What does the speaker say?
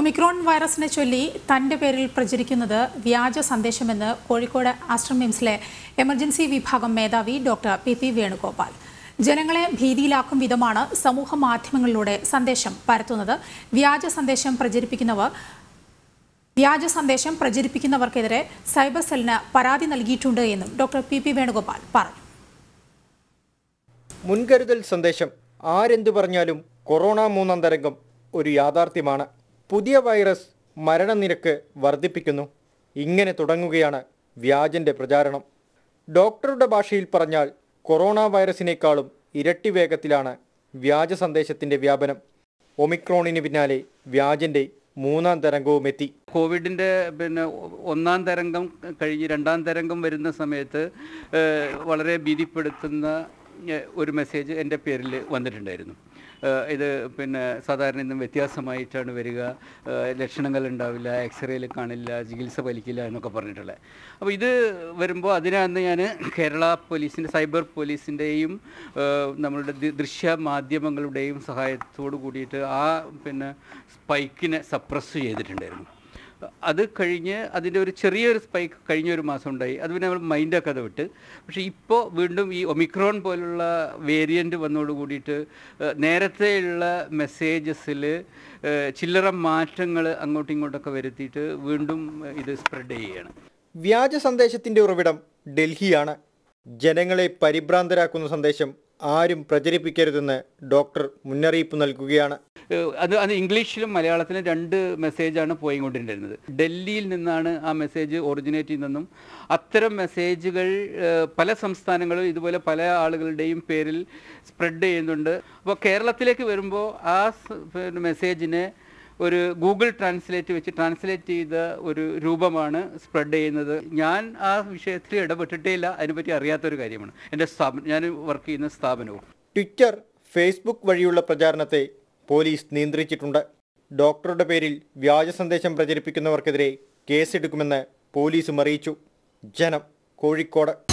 Omicron വൈറസിനെ ചൊല്ലി തന്റെ പേരിൽ പ്രചരിക്കുന്നത് വ്യാജ സന്ദേശമെന്ന് കോഴിക്കോട് ആശ്രം മിംസിലെ എമർജൻസി വിഭാഗം മേധാവി ഡോക്ടർ പി പി വേണുഗോപാൽ ജനങ്ങളെ ഭീതിയിലാക്കും വിധമാണ് സമൂഹ മാധ്യമങ്ങളിലൂടെ സന്ദേശം പരത്തുന്നത് വ്യാജ സന്ദേശം പ്രചരിപ്പിക്കുന്നവർ വ്യാജ സന്ദേശം പ്രചരിപ്പിക്കുന്നവർക്കെതിരെ സൈബർ സെല്ലിന് പരാതി നൽകിയിട്ടുണ്ട് എന്നും ഡോക്ടർ പി പി വേണുഗോപാൽ പറഞ്ഞു മുൻകരുതൽ സന്ദേശം ആരെന്തു പറഞ്ഞാലും കൊറോണ മൂന്നാം തരംഗം ഒരു യാഥാർത്ഥ്യമാണ് പുതിയ വൈറസ് മരണനിരക്ക് വർദ്ധിപ്പിക്കുന്നു ഇങ്ങനെ തുടങ്ങുകയാണ് വ്യാജന്റെ പ്രചാരണം ഡോക്ടറുടെ ഭാഷയിൽ പറഞ്ഞാൽ കൊറോണ വൈറസിനേക്കാളും ഇരട്ടി വേഗത്തിലാണ് വ്യാജ സന്ദേശത്തിന്റെ വ്യാപനം ഒമിക്രോണിന് പിന്നാലെ വ്യാജന്റെ മൂന്നാം തരംഗവും എത്തി കോവിഡിൻ്റെ പിന്നെ ഒന്നാം തരംഗം കഴിഞ്ഞ് രണ്ടാം തരംഗം വരുന്ന സമയത്ത് ഏഹ്, വളരെ ഭീതിപ്പെടുത്തുന്ന ഏഹ്, ഒരു മെസ്സേജ് എൻ്റെ പേരിൽ വന്നിട്ടുണ്ടായിരുന്നു ഏഹ്, ഇത് പിന്നെ സാധാരണ ഇന്നും വ്യത്യാസമായിട്ടാണ് വരിക ഏഹ്, ലക്ഷണങ്ങൾ ഉണ്ടാവില്ല എക്സ്റേയിൽ കാണില്ല ചികിത്സ ഫലിക്കില്ല എന്നൊക്കെ പറഞ്ഞിട്ടുള്ളത് അപ്പോൾ ഇത് വരുമ്പോൾ അതിനകത്ത് ഞാൻ കേരള പോലീസിൻ്റെ സൈബർ പോലീസിൻ്റെയും നമ്മളുടെ ദി- ദൃശ്യ മാധ്യമങ്ങളുടെയും സഹായത്തോട് കൂടിയിട്ട് ആ പിന്നെ സ്പൈക്കിനെ സപ്രസ് ചെയ്തിട്ടുണ്ടായിരുന്നു അത് കഴിഞ്ഞ് അതിൻ്റെ ഒരു ചെറിയൊരു സ്പൈക്ക് കഴിഞ്ഞ ഒരു മാസം ഉണ്ടായി അത് പിന്നെ നമ്മൾ മൈൻഡൊക്കെ അത് വിട്ട് പക്ഷേ ഇപ്പോൾ വീണ്ടും ഈ ഒമിക്രോൺ പോലുള്ള വേരിയൻ്റ് വന്നോട് കൂടിയിട്ട് ഏഹ്, നേരത്തെയുള്ള മെസ്സേജസിൽ ചില്ലറ മാറ്റങ്ങൾ അങ്ങോട്ടും ഇങ്ങോട്ടൊക്കെ വരുത്തിയിട്ട് വീണ്ടും ഇത് സ്പ്രെഡ് ചെയ്യുകയാണ് വ്യാജ സന്ദേശത്തിന്റെ ഉറവിടം ഡൽഹിയാണ് ജനങ്ങളെ പരിഭ്രാന്തരാക്കുന്ന സന്ദേശം ആരും പ്രചരിപ്പിക്കരുതെന്ന് ഡോക്ടർ മുന്നറിയിപ്പ് നൽകുകയാണ് ഏഹ് അത് അത് ഇംഗ്ലീഷിലും മലയാളത്തിലും രണ്ട് മെസ്സേജാണ് പോയിക്കൊണ്ടിരുന്നത് ഡൽഹിയിൽ നിന്നാണ് ആ മെസ്സേജ് ഒറിജിനേറ്റ് ചെയ്യുന്നതെന്നും അത്തരം മെസ്സേജുകൾ ഏഹ് പല സംസ്ഥാനങ്ങളും ഇതുപോലെ പല ആളുകളുടെയും പേരിൽ സ്പ്രെഡ് ചെയ്യുന്നുണ്ട് അപ്പോൾ കേരളത്തിലേക്ക് വരുമ്പോൾ ആ സ് പിന്നെ മെസ്സേജിനെ ഒരു ഗൂഗിൾ ട്രാൻസ്ലേറ്റ് വെച്ച് ട്രാൻസ്ലേറ്റ് ചെയ്ത ഒരു രൂപമാണ് സ്പ്രെഡ് ചെയ്യുന്നത് ഞാൻ ആ വിഷയത്തിൽ ഇടപെട്ടിട്ടേ ഇല്ല അതിനെപ്പറ്റി അറിയാത്തൊരു കാര്യമാണ് എൻ്റെ സ്ഥാപനം ഞാൻ വർക്ക് ചെയ്യുന്ന സ്ഥാപനവും ട്വിറ്റർ ഫേസ്ബുക്ക് വഴിയുള്ള പ്രചാരണത്തെ പോലീസ് നിയന്ത്രിച്ചിട്ടുണ്ട് ഡോക്ടറുടെ പേരിൽ വ്യാജ സന്ദേശം പ്രചരിപ്പിക്കുന്നവർക്കെതിരെ കേസെടുക്കുമെന്ന് പോലീസും അറിയിച്ചു ജനം കോഴിക്കോട്